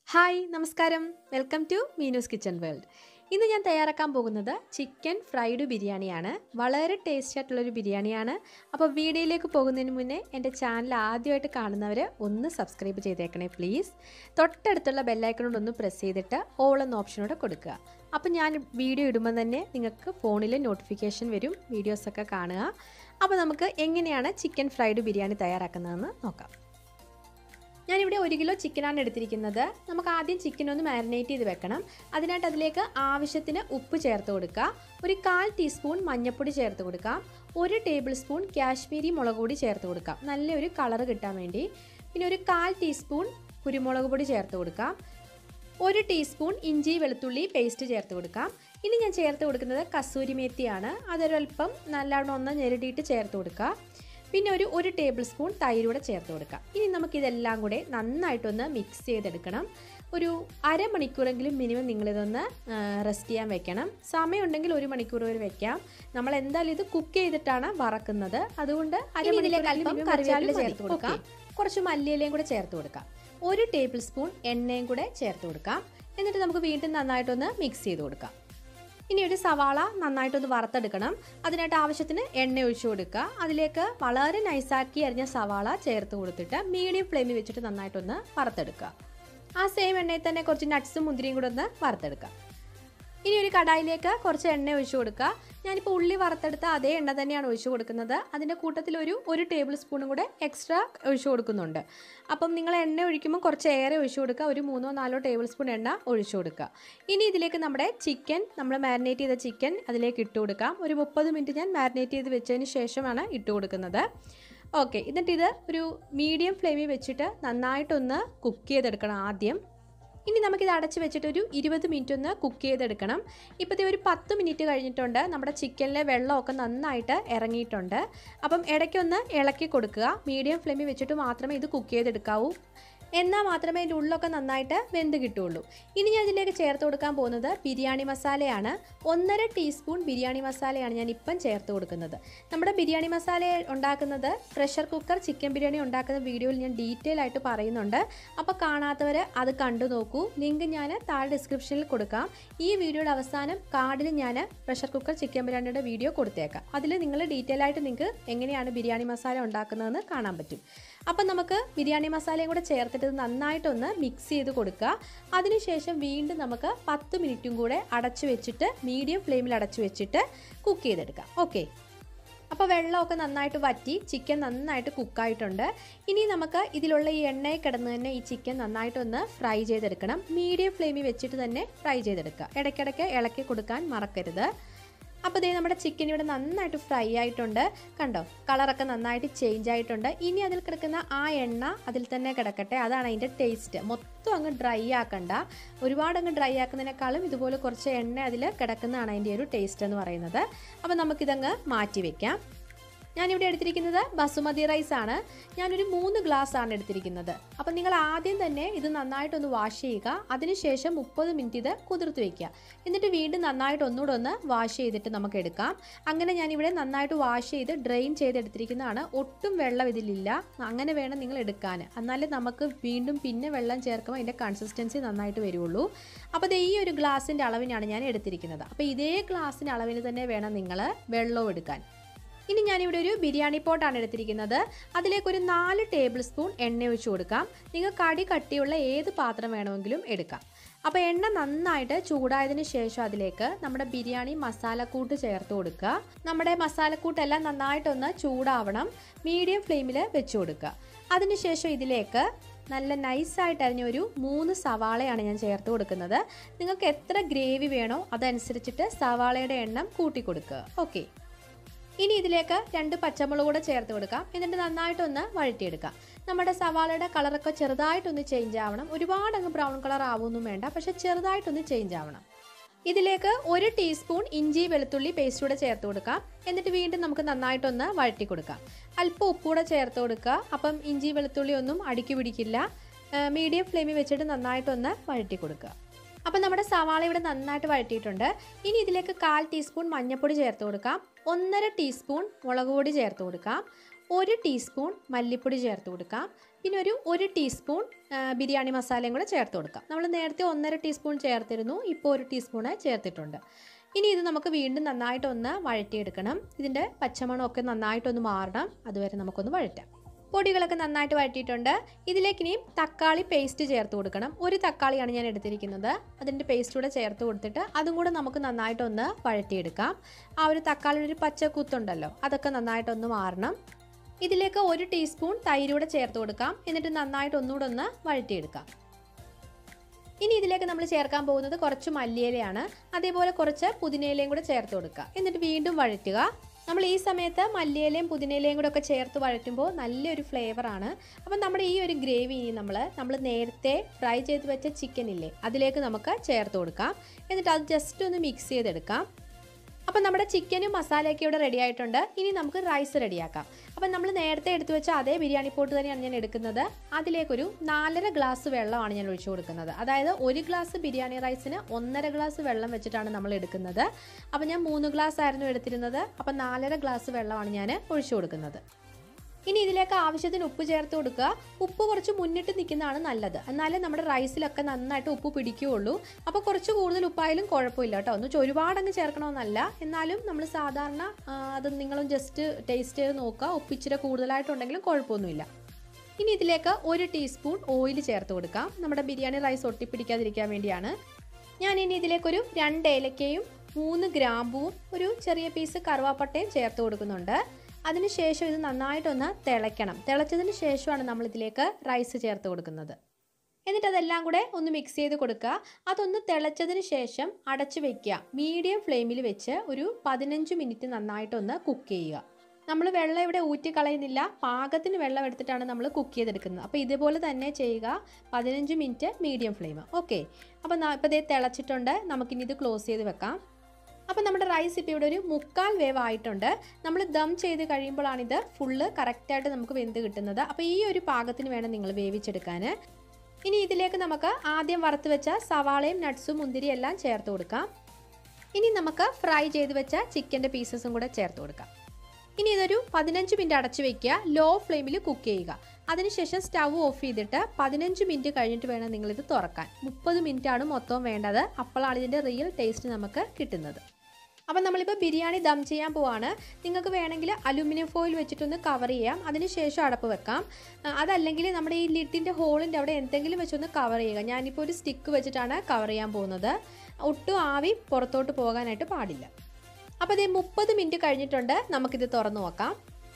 hi നമസ്കാരം welcome to Meenu's kitchen world ഇന്ന് ഞാൻ തയ്യാറാക്കാൻ പോകുന്നത് ചിക്കൻ ഫ്രൈഡ് ബിരിയാണിയാണ് വളരെ ടേസ്റ്റി ആയിട്ടുള്ളൊരു ബിരിയാണിയാണ് അപ്പോൾ വീഡിയോയിലേക്ക് പോകുന്നതിന് മുന്നേ എൻ്റെ ചാനൽ ആദ്യമായിട്ട് കാണുന്നവർ ഒന്ന് സബ്സ്ക്രൈബ് ചെയ്തേക്കണേ പ്ലീസ് തൊട്ടടുത്തുള്ള ബെല്ലൈക്കണോട് ഒന്ന് പ്രസ് ചെയ്തിട്ട് ഓൾ എന്ന ഓപ്ഷനോടെ കൊടുക്കുക അപ്പോൾ ഞാൻ വീഡിയോ ഇടുമ്പോൾ തന്നെ നിങ്ങൾക്ക് ഫോണിൽ നോട്ടിഫിക്കേഷൻ വരും വീഡിയോസൊക്കെ കാണുക അപ്പോൾ നമുക്ക് എങ്ങനെയാണ് ചിക്കൻ ഫ്രൈഡ് ബിരിയാണി തയ്യാറാക്കുന്നതെന്ന് നോക്കാം ഞാനിവിടെ ഒരു കിലോ ചിക്കനാണ് എടുത്തിരിക്കുന്നത് നമുക്ക് ആദ്യം ചിക്കൻ ഒന്ന് മാരിനേറ്റ് ചെയ്ത് വെക്കണം അതിനായിട്ട് അതിലേക്ക് ആവശ്യത്തിന് ഉപ്പ് ചേർത്ത് കൊടുക്കുക ഒരു കാൽ ടീസ്പൂൺ മഞ്ഞൾപ്പൊടി ചേർത്ത് കൊടുക്കാം ഒരു ടേബിൾ സ്പൂൺ കാശ്മീരി മുളക് പൊടി ചേർത്ത് കൊടുക്കാം നല്ലൊരു കളർ കിട്ടാൻ വേണ്ടി പിന്നെ ഒരു കാൽ ടീസ്പൂൺ കുരുമുളക് പൊടി ചേർത്ത് കൊടുക്കാം ഒരു ടീസ്പൂൺ ഇഞ്ചി വെളുത്തുള്ളി പേസ്റ്റ് ചേർത്ത് കൊടുക്കാം ഇനി ഞാൻ ചേർത്ത് കൊടുക്കുന്നത് കസൂരി മേത്തിയാണ് അതൊരൽപ്പം നല്ലോണം ഒന്ന് ഞെരടിയിട്ട് ചേർത്ത് കൊടുക്കുക പിന്നെ ഒരു ഒരു ടേബിൾ സ്പൂൺ തൈരൂടെ ചേർത്ത് കൊടുക്കാം ഇനി നമുക്കിതെല്ലാം കൂടെ നന്നായിട്ടൊന്ന് മിക്സ് ചെയ്തെടുക്കണം ഒരു അരമണിക്കൂറെങ്കിലും മിനിമം നിങ്ങളിതൊന്ന് റെസ്റ്റ് ചെയ്യാൻ വെക്കണം സമയമുണ്ടെങ്കിൽ ഒരു മണിക്കൂർ വരെ വെക്കാം നമ്മൾ എന്തായാലും ഇത് കുക്ക് ചെയ്തിട്ടാണ് വറക്കുന്നത് അതുകൊണ്ട് അരമണിക്കൂർ കറിവേപ്പില ചേർത്ത് കൊടുക്കാം കുറച്ച് മല്ലിയിലയും കൂടെ ചേർത്ത് കൊടുക്കാം ഒരു ടേബിൾ സ്പൂൺ എണ്ണയും കൂടെ ചേർത്ത് കൊടുക്കാം എന്നിട്ട് നമുക്ക് വീണ്ടും നന്നായിട്ടൊന്ന് മിക്സ് ചെയ്ത് കൊടുക്കാം ഇനി ഒരു സവാള നന്നായിട്ടൊന്ന് വറുത്തെടുക്കണം അതിനായിട്ട് ആവശ്യത്തിന് എണ്ണ ഒഴിച്ചു കൊടുക്കുക അതിലേക്ക് വളരെ നൈസാക്കി അരിഞ്ഞ സവാള ചേർത്ത് കൊടുത്തിട്ട് മീഡിയം ഫ്ലെയിമിൽ വെച്ചിട്ട് നന്നായിട്ടൊന്ന് വറുത്തെടുക്കുക ആ സെയിം എണ്ണയിൽ തന്നെ കുറച്ച് നട്ട്സും മുന്തിരിയും കൂടെ ഒന്ന് വറുത്തെടുക്കുക ഇനി ഒരു കടായിലേക്ക് കുറച്ച് എണ്ണ ഒഴിച്ചു കൊടുക്കുക ഞാനിപ്പോൾ ഉള്ളി വറുത്തെടുത്ത അതേ എണ്ണ തന്നെയാണ് ഒഴിച്ചു കൊടുക്കുന്നത് അതിൻ്റെ കൂട്ടത്തിൽ ഒരു ഒരു ടേബിൾ സ്പൂണും കൂടെ എക്സ്ട്രാ ഒഴിച്ചു കൊടുക്കുന്നുണ്ട് അപ്പം നിങ്ങൾ എണ്ണ ഒഴിക്കുമ്പോൾ കുറച്ച് ഏറെ ഒഴിച്ചു കൊടുക്കുക ഒരു മൂന്നോ നാലോ ടേബിൾ സ്പൂൺ എണ്ണ ഒഴിച്ചു കൊടുക്കുക ഇനി ഇതിലേക്ക് നമ്മുടെ ചിക്കൻ നമ്മൾ മാരിനേറ്റ് ചെയ്ത ചിക്കൻ അതിലേക്ക് ഇട്ട് കൊടുക്കാം ഒരു മുപ്പത് മിനിറ്റ് ഞാൻ മാരിനേറ്റ് ചെയ്ത് വെച്ചതിന് ശേഷമാണ് ഇട്ട് കൊടുക്കുന്നത് ഓക്കെ എന്നിട്ട് ഇത് ഒരു മീഡിയം ഫ്ലെയിമിൽ വെച്ചിട്ട് നന്നായിട്ടൊന്ന് കുക്ക് ചെയ്തെടുക്കണം ആദ്യം ഇനി നമുക്കിത് അടച്ച് വെച്ചിട്ട് ഒരു ഇരുപത് മിനിറ്റ് ഒന്ന് കുക്ക് ചെയ്തെടുക്കണം ഇപ്പോഴത്തെ ഒരു പത്ത് മിനിറ്റ് കഴിഞ്ഞിട്ടുണ്ട് നമ്മുടെ ചിക്കനിലെ വെള്ളമൊക്കെ നന്നായിട്ട് ഇറങ്ങിയിട്ടുണ്ട് അപ്പം ഇടയ്ക്കൊന്ന് ഇളക്കി കൊടുക്കുക മീഡിയം ഫ്ലെയിമിൽ വെച്ചിട്ട് മാത്രമേ ഇത് കുക്ക് ചെയ്തെടുക്കാവൂ എന്നാൽ മാത്രമേ ഇതിൻ്റെ ഉള്ളൊക്കെ നന്നായിട്ട് വെന്ത് കിട്ടുള്ളൂ ഇനി ഞാൻ ഇതിലേക്ക് ചേർത്ത് കൊടുക്കാൻ പോകുന്നത് ബിരിയാണി മസാലയാണ് ഒന്നര ടീസ്പൂൺ ബിരിയാണി മസാലയാണ് ഞാൻ ഇപ്പം ചേർത്ത് കൊടുക്കുന്നത് നമ്മുടെ ബിരിയാണി മസാല ഉണ്ടാക്കുന്നത് പ്രഷർ കുക്കർ ചിക്കൻ ബിരിയാണി ഉണ്ടാക്കുന്ന വീഡിയോയിൽ ഞാൻ ഡീറ്റെയിൽ ആയിട്ട് പറയുന്നുണ്ട് അപ്പോൾ കാണാത്തവർ അത് കണ്ടു നോക്കൂ ലിങ്ക് ഞാൻ താഴെ ഡിസ്ക്രിപ്ഷനിൽ കൊടുക്കാം ഈ വീഡിയോയുടെ അവസാനം കാർഡിൽ ഞാൻ പ്രഷർ കുക്കർ ചിക്കൻ ബിരിയാണിയുടെ വീഡിയോ കൊടുത്തേക്കാം അതിൽ നിങ്ങൾ ഡീറ്റെയിൽ ആയിട്ട് നിങ്ങൾക്ക് എങ്ങനെയാണ് ബിരിയാണി മസാല ഉണ്ടാക്കുന്നതെന്ന് കാണാൻ പറ്റും അപ്പം നമുക്ക് ബിരിയാണി മസാലയും കൂടെ ചേർത്തിട്ട് നന്നായിട്ടൊന്ന് മിക്സ് ചെയ്ത് കൊടുക്കുക അതിനുശേഷം വീണ്ടും നമുക്ക് പത്ത് മിനിറ്റും കൂടെ അടച്ചു വെച്ചിട്ട് മീഡിയം ഫ്ലെയിമിൽ അടച്ചു വെച്ചിട്ട് കുക്ക് ചെയ്തെടുക്കാം ഓക്കെ അപ്പോൾ വെള്ളമൊക്കെ നന്നായിട്ട് വറ്റി ചിക്കൻ നന്നായിട്ട് കുക്കായിട്ടുണ്ട് ഇനി നമുക്ക് ഇതിലുള്ള ഈ എണ്ണയിൽ കിടന്ന് തന്നെ ഈ ചിക്കൻ നന്നായിട്ടൊന്ന് ഫ്രൈ ചെയ്തെടുക്കണം മീഡിയം ഫ്ലെയിമിൽ വെച്ചിട്ട് തന്നെ ഫ്രൈ ചെയ്തെടുക്കുക ഇടയ്ക്കിടയ്ക്ക് ഇളക്കി കൊടുക്കാൻ മറക്കരുത് അപ്പോൾ ഇതേ നമ്മുടെ ചിക്കൻ ഇവിടെ നന്നായിട്ട് ഫ്രൈ ആയിട്ടുണ്ട് കണ്ടോ കളറൊക്കെ നന്നായിട്ട് ചേഞ്ച് ആയിട്ടുണ്ട് ഇനി അതിൽ കിടക്കുന്ന ആ എണ്ണ അതിൽ തന്നെ കിടക്കട്ടെ അതാണ് അതിൻ്റെ ടേസ്റ്റ് മൊത്തം അങ്ങ് ഡ്രൈ ആക്കണ്ട ഒരുപാട് അങ്ങ് ഡ്രൈ ആക്കുന്നതിനേക്കാളും ഇതുപോലെ കുറച്ച് എണ്ണ അതിൽ കിടക്കുന്നതാണ് അതിൻ്റെ ഒരു ടേസ്റ്റ് എന്ന് പറയുന്നത് അപ്പോൾ നമുക്കിതങ്ങ് മാറ്റി വെക്കാം ഞാനിവിടെ എടുത്തിരിക്കുന്നത് ബസുമതി റൈസ് ആണ് ഞാനൊരു മൂന്ന് ഗ്ലാസ് ആണ് എടുത്തിരിക്കുന്നത് അപ്പം നിങ്ങൾ ആദ്യം തന്നെ ഇത് നന്നായിട്ടൊന്ന് വാഷ് ചെയ്യുക അതിനുശേഷം മുപ്പത് മിനിറ്റ് ഇത് കുതിർത്ത് വെക്കുക എന്നിട്ട് വീണ്ടും നന്നായിട്ട് ഒന്നുകൂടെ ഒന്ന് വാഷ് ചെയ്തിട്ട് നമുക്ക് എടുക്കാം അങ്ങനെ ഞാനിവിടെ നന്നായിട്ട് വാഷ് ചെയ്ത് ഡ്രെയിൻ ചെയ്തെടുത്തിരിക്കുന്നതാണ് ഒട്ടും വെള്ളം ഇതിലില്ല അങ്ങനെ വേണം നിങ്ങൾ എടുക്കാൻ എന്നാലേ നമുക്ക് വീണ്ടും പിന്നെ വെള്ളം ചേർക്കുമ്പോൾ അതിൻ്റെ കൺസിസ്റ്റൻസി നന്നായിട്ട് വരുള്ളൂ അപ്പോൾ ഇത് ഈ ഒരു ഗ്ലാസിൻ്റെ അളവിനാണ് ഞാൻ എടുത്തിരിക്കുന്നത് അപ്പോൾ ഇതേ ഗ്ലാസിൻ്റെ അളവിന് തന്നെ വേണം നിങ്ങൾ വെള്ളവും എടുക്കാൻ ഇനി ഞാനിവിടെ ഒരു ബിരിയാണി പോട്ടാണ് എടുത്തിരിക്കുന്നത് അതിലേക്ക് ഒരു നാല് ടേബിൾ സ്പൂൺ എണ്ണ ഒഴിച്ചു കൊടുക്കാം നിങ്ങൾക്ക് കടി കട്ടിയുള്ള ഏത് പാത്രം വേണമെങ്കിലും എടുക്കാം അപ്പോൾ എണ്ണ നന്നായിട്ട് ചൂടായതിനു ശേഷം അതിലേക്ക് നമ്മുടെ ബിരിയാണി മസാലക്കൂട്ട് ചേർത്ത് കൊടുക്കുക നമ്മുടെ മസാലക്കൂട്ടെല്ലാം നന്നായിട്ടൊന്ന് ചൂടാവണം മീഡിയം ഫ്ലെയിമിൽ വെച്ച് കൊടുക്കുക അതിനുശേഷം ഇതിലേക്ക് നല്ല നൈസായിട്ട് അരിഞ്ഞ ഒരു മൂന്ന് സവാളയാണ് ഞാൻ ചേർത്ത് കൊടുക്കുന്നത് നിങ്ങൾക്ക് എത്ര ഗ്രേവി വേണോ അതനുസരിച്ചിട്ട് സവാളയുടെ എണ്ണം കൂട്ടി കൊടുക്കുക ഓക്കെ ഇനി ഇതിലേക്ക് രണ്ട് പച്ചമുളക് കൂടെ ചേർത്ത് കൊടുക്കാം എന്നിട്ട് നന്നായിട്ടൊന്ന് വഴറ്റിയെടുക്കാം നമ്മുടെ സവാളയുടെ കളറൊക്കെ ചെറുതായിട്ടൊന്ന് ചേഞ്ച് ആവണം ഒരുപാട് അങ്ങ് ബ്രൗൺ കളർ ആവുമൊന്നും വേണ്ട പക്ഷെ ചെറുതായിട്ടൊന്ന് ചേഞ്ച് ആവണം ഇതിലേക്ക് ഒരു ടീസ്പൂൺ ഇഞ്ചി വെളുത്തുള്ളി പേസ്റ്റ് കൂടെ ചേർത്ത് കൊടുക്കാം എന്നിട്ട് വീണ്ടും നമുക്ക് നന്നായിട്ടൊന്ന് വഴറ്റി കൊടുക്കാം അല്പം ഉപ്പൂടെ ചേർത്ത് കൊടുക്കുക അപ്പം ഇഞ്ചി വെളുത്തുള്ളി ഒന്നും അടുക്കി പിടിക്കില്ല മീഡിയം ഫ്ലെയിമിൽ വെച്ചിട്ട് നന്നായിട്ടൊന്ന് വഴറ്റി കൊടുക്കുക അപ്പം നമ്മുടെ സവാള ഇവിടെ നന്നായിട്ട് വഴറ്റിയിട്ടുണ്ട് ഇനി ഇതിലേക്ക് കാൽ ടീസ്പൂൺ മഞ്ഞൾപ്പൊടി ചേർത്ത് കൊടുക്കാം ഒന്നര ടീസ്പൂൺ മുളക് പൊടി ചേർത്ത് കൊടുക്കാം ഒരു ടീസ്പൂൺ മല്ലിപ്പൊടി ചേർത്ത് കൊടുക്കാം പിന്നെ ഒരു ഒരു ടീസ്പൂൺ ആ, ബിരിയാണി മസാലയും കൂടെ ചേർത്ത് കൊടുക്കാം നമ്മൾ നേരത്തെ ഒന്നര ടീസ്പൂൺ ചേർത്തിരുന്നു ഇപ്പോൾ ഒരു ടീസ്പൂണ് ചേർത്തിട്ടുണ്ട് ഇനി ഇത് നമുക്ക് വീണ്ടും നന്നായിട്ടൊന്ന് വഴറ്റിയെടുക്കണം ഇതിൻ്റെ പച്ചമണമൊക്കെ നന്നായിട്ടൊന്ന് മാറണം അതുവരെ നമുക്കൊന്ന് വഴറ്റാം പൊടികളൊക്കെ നന്നായിട്ട് വഴറ്റിയിട്ടുണ്ട് ഇതിലേക്ക് ഇനിയും തക്കാളി പേസ്റ്റ് ചേർത്ത് കൊടുക്കണം ഒരു തക്കാളിയാണ് ഞാൻ എടുത്തിരിക്കുന്നത് അതിൻ്റെ പേസ്റ്റ് കൂടെ ചേർത്ത് കൊടുത്തിട്ട് അതും കൂടെ നമുക്ക് നന്നായിട്ടൊന്ന് വഴറ്റിയെടുക്കാം ആ ഒരു തക്കാളിയുടെ ഒരു പച്ച കുത്തുണ്ടല്ലോ അതൊക്കെ നന്നായിട്ടൊന്ന് മാറണം ഇതിലേക്ക് ഒരു ടീസ്പൂൺ തൈര് കൂടെ ചേർത്ത് കൊടുക്കാം എന്നിട്ട് നന്നായിട്ട് ഒന്നുകൂടെ ഒന്ന് വഴറ്റിയെടുക്കാം ഇനി ഇതിലേക്ക് നമ്മൾ ചേർക്കാൻ പോകുന്നത് കുറച്ച് മല്ലിയിലയാണ് അതേപോലെ കുറച്ച് പുതിനയിലയും കൂടെ ചേർത്ത് കൊടുക്കുക എന്നിട്ട് വീണ്ടും വഴറ്റുക നമ്മൾ ഈ സമയത്ത് മല്ലിയിലയും പുതിനയിലയും കൂടെ ഒക്കെ ചേർത്ത് വഴറ്റുമ്പോൾ നല്ലൊരു ഫ്ലേവറാണ് അപ്പം നമ്മുടെ ഈ ഒരു ഗ്രേവി ഇനി നമ്മൾ നമ്മൾ നേരത്തെ ഫ്രൈ ചെയ്ത് വെച്ച ചിക്കൻ ഇല്ലേ അതിലേക്ക് നമുക്ക് ചേർത്ത് കൊടുക്കാം എന്നിട്ട് അത് ജസ്റ്റ് ഒന്ന് മിക്സ് ചെയ്തെടുക്കാം അപ്പം നമ്മുടെ ചിക്കനും മസാലയൊക്കെ ഇവിടെ റെഡി ആയിട്ടുണ്ട് ഇനി നമുക്ക് റൈസ് റെഡിയാക്കാം അപ്പം നമ്മൾ നേരത്തെ എടുത്തു വെച്ച അതേ ബിരിയാണി പോട്ട് തന്നെയാണ് ഞാൻ എടുക്കുന്നത് അതിലേക്കൊരു നാലര ഗ്ലാസ് വെള്ളമാണ് ഞാൻ ഒഴിച്ചു കൊടുക്കുന്നത് അതായത് ഒരു ഗ്ലാസ് ബിരിയാണി റൈസിന് ഒന്നര ഗ്ലാസ് വെള്ളം വെച്ചിട്ടാണ് നമ്മൾ എടുക്കുന്നത് അപ്പം ഞാൻ മൂന്ന് ഗ്ലാസ് ആയിരുന്നു എടുത്തിരുന്നത് അപ്പം നാലര ഗ്ലാസ് വെള്ളമാണ് ഞാൻ ഒഴിച്ചു കൊടുക്കുന്നത് ഇനി ഇതിലേക്ക് ആവശ്യത്തിന് ഉപ്പ് ചേർത്ത് കൊടുക്കുക ഉപ്പ് കുറച്ച് മുന്നിട്ട് നിൽക്കുന്നതാണ് നല്ലത് എന്നാലേ നമ്മുടെ റൈസിലൊക്കെ നന്നായിട്ട് ഉപ്പ് പിടിക്കുകയുള്ളൂ അപ്പോൾ കുറച്ച് കൂടുതൽ ഉപ്പായാലും കുഴപ്പമില്ല കേട്ടോ ഒന്ന് ഒരുപാട് അങ്ങ് ചേർക്കണമെന്നല്ല എന്നാലും നമ്മൾ സാധാരണ ആ, അത് നിങ്ങളും ജസ്റ്റ് ടേസ്റ്റ് ചെയ്ത് നോക്കുക ഉപ്പ് ഇച്ചിരി കൂടുതലായിട്ടുണ്ടെങ്കിലും കുഴപ്പമൊന്നുമില്ല ഇനി ഇതിലേക്ക് ഒരു ടീസ്പൂൺ ഓയിൽ ചേർത്ത് കൊടുക്കാം നമ്മുടെ ബിരിയാണി റൈസ് ഒട്ടിപ്പിടിക്കാതിരിക്കാൻ വേണ്ടിയാണ് ഞാൻ ഇനി ഇതിലേക്കൊരു രണ്ട് ഏലക്കയും മൂന്ന് ഗ്രാമ്പുവും ഒരു ചെറിയ പീസ് കറുവാപ്പട്ടയും ചേർത്ത് കൊടുക്കുന്നുണ്ട് അതിനുശേഷം ഇത് നന്നായിട്ടൊന്ന് തിളയ്ക്കണം തിളച്ചതിന് ശേഷമാണ് നമ്മൾ ഇതിലേക്ക് റൈസ് ചേർത്ത് കൊടുക്കുന്നത് എന്നിട്ട് അതെല്ലാം കൂടെ ഒന്ന് മിക്സ് ചെയ്ത് കൊടുക്കുക അതൊന്ന് തിളച്ചതിന് ശേഷം അടച്ചു വെക്കുക മീഡിയം ഫ്ലെയിമിൽ വെച്ച് ഒരു പതിനഞ്ച് മിനിറ്റ് നന്നായിട്ടൊന്ന് കുക്ക് ചെയ്യുക നമ്മൾ വെള്ളം ഇവിടെ ഊറ്റി കളയുന്നില്ല പാകത്തിന് വെള്ളം എടുത്തിട്ടാണ് നമ്മൾ കുക്ക് ചെയ്തെടുക്കുന്നത് അപ്പോൾ ഇതുപോലെ തന്നെ ചെയ്യുക പതിനഞ്ച് മിനിറ്റ് മീഡിയം ഫ്ലെയിം ഓക്കെ അപ്പോൾ ഇപ്പോൾ ഇതേ തിളച്ചിട്ടുണ്ട് നമുക്കിനി ഇത് ക്ലോസ് ചെയ്ത് വെക്കാം അപ്പോൾ നമ്മുടെ റൈസ് ഇപ്പോൾ ഇവിടെ ഒരു മുക്കാൽ വേവ് ആയിട്ടുണ്ട് നമ്മൾ ദം ചെയ്ത് കഴിയുമ്പോഴാണിത് ഫുള്ള് കറക്റ്റായിട്ട് നമുക്ക് വെന്ത് കിട്ടുന്നത് അപ്പോൾ ഈ ഒരു പാകത്തിന് വേണം നിങ്ങൾ വേവിച്ചെടുക്കാൻ ഇനി ഇതിലേക്ക് നമുക്ക് ആദ്യം വറുത്ത് വെച്ച സവാളയും നട്ട്സും മുന്തിരി എല്ലാം ചേർത്ത് കൊടുക്കാം ഇനി നമുക്ക് ഫ്രൈ ചെയ്ത് വെച്ച ചിക്കൻ്റെ പീസസും കൂടെ ചേർത്ത് കൊടുക്കാം ഇനി ഇതൊരു പതിനഞ്ച് മിനിറ്റ് അടച്ചു വെക്കുക ലോ ഫ്ലെയിമിൽ കുക്ക് ചെയ്യുക അതിനുശേഷം സ്റ്റവ് ഓഫ് ചെയ്തിട്ട് പതിനഞ്ച് മിനിറ്റ് കഴിഞ്ഞിട്ട് വേണം നിങ്ങളിത് തുറക്കാൻ മുപ്പത് മിനിറ്റ് ആണ് മൊത്തം വേണ്ടത് അപ്പോഴാണ് ഇതിൻ്റെ റിയൽ ടേസ്റ്റ് നമുക്ക് കിട്ടുന്നത് അപ്പം നമ്മളിപ്പോൾ ബിരിയാണി ദം ചെയ്യാൻ പോവാണ് നിങ്ങൾക്ക് വേണമെങ്കിൽ അലുമിനിയം ഫോയിൽ വെച്ചിട്ടൊന്ന് കവർ ചെയ്യാം അതിനുശേഷം അടപ്പ് വെക്കാം ആ, അതല്ലെങ്കിൽ നമ്മുടെ ഈ ലിഡിൻ്റെ ഹോളിൻ്റെ അവിടെ എന്തെങ്കിലും വെച്ചൊന്ന് കവർ ചെയ്യുക ഞാനിപ്പോൾ ഒരു സ്റ്റിക്ക് വെച്ചിട്ടാണ് കവർ ചെയ്യാൻ പോകുന്നത് ഒട്ടും ആവി പുറത്തോട്ട് പോകാനായിട്ട് പാടില്ല അപ്പോൾ ഇത് മുപ്പത് മിനിറ്റ് കഴിഞ്ഞിട്ടുണ്ട് നമുക്കിത് തുറന്നു നോക്കാം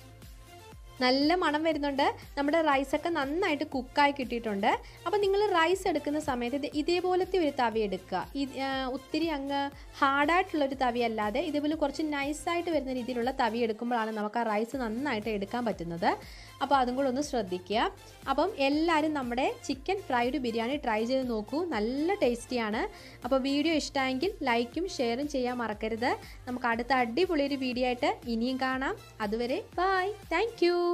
നല്ല മണം വരുന്നുണ്ട് നമ്മുടെ റൈസൊക്കെ നന്നായിട്ട് കുക്കായി കിട്ടിയിട്ടുണ്ട് അപ്പോൾ നിങ്ങൾ റൈസ് എടുക്കുന്ന സമയത്ത് ഇത് ഇതേപോലത്തെ ഒരു തവി എടുക്കുക ഇത് ആ, ഒത്തിരി അങ്ങ് ഹാർഡായിട്ടുള്ളൊരു തവി അല്ലാതെ ഇതേപോലെ കുറച്ച് നൈസായിട്ട് വരുന്ന രീതിയിലുള്ള തവി എടുക്കുമ്പോഴാണ് നമുക്ക് ആ റൈസ് നന്നായിട്ട് എടുക്കാൻ പറ്റുന്നത് അപ്പോൾ അതും കൂടെ ഒന്ന് ശ്രദ്ധിക്കുക അപ്പം എല്ലാവരും നമ്മുടെ ചിക്കൻ ഫ്രൈഡ് ബിരിയാണി ട്രൈ ചെയ്ത് നോക്കൂ നല്ല ടേസ്റ്റിയാണ് അപ്പോൾ വീഡിയോ ഇഷ്ടമായെങ്കിൽ ലൈക്കും ഷെയറും ചെയ്യാൻ മറക്കരുത് നമുക്ക് അടുത്ത അടിപൊളി ഒരു വീഡിയോ ആയിട്ട് ഇനിയും കാണാം അതുവരെ ബൈ താങ്ക്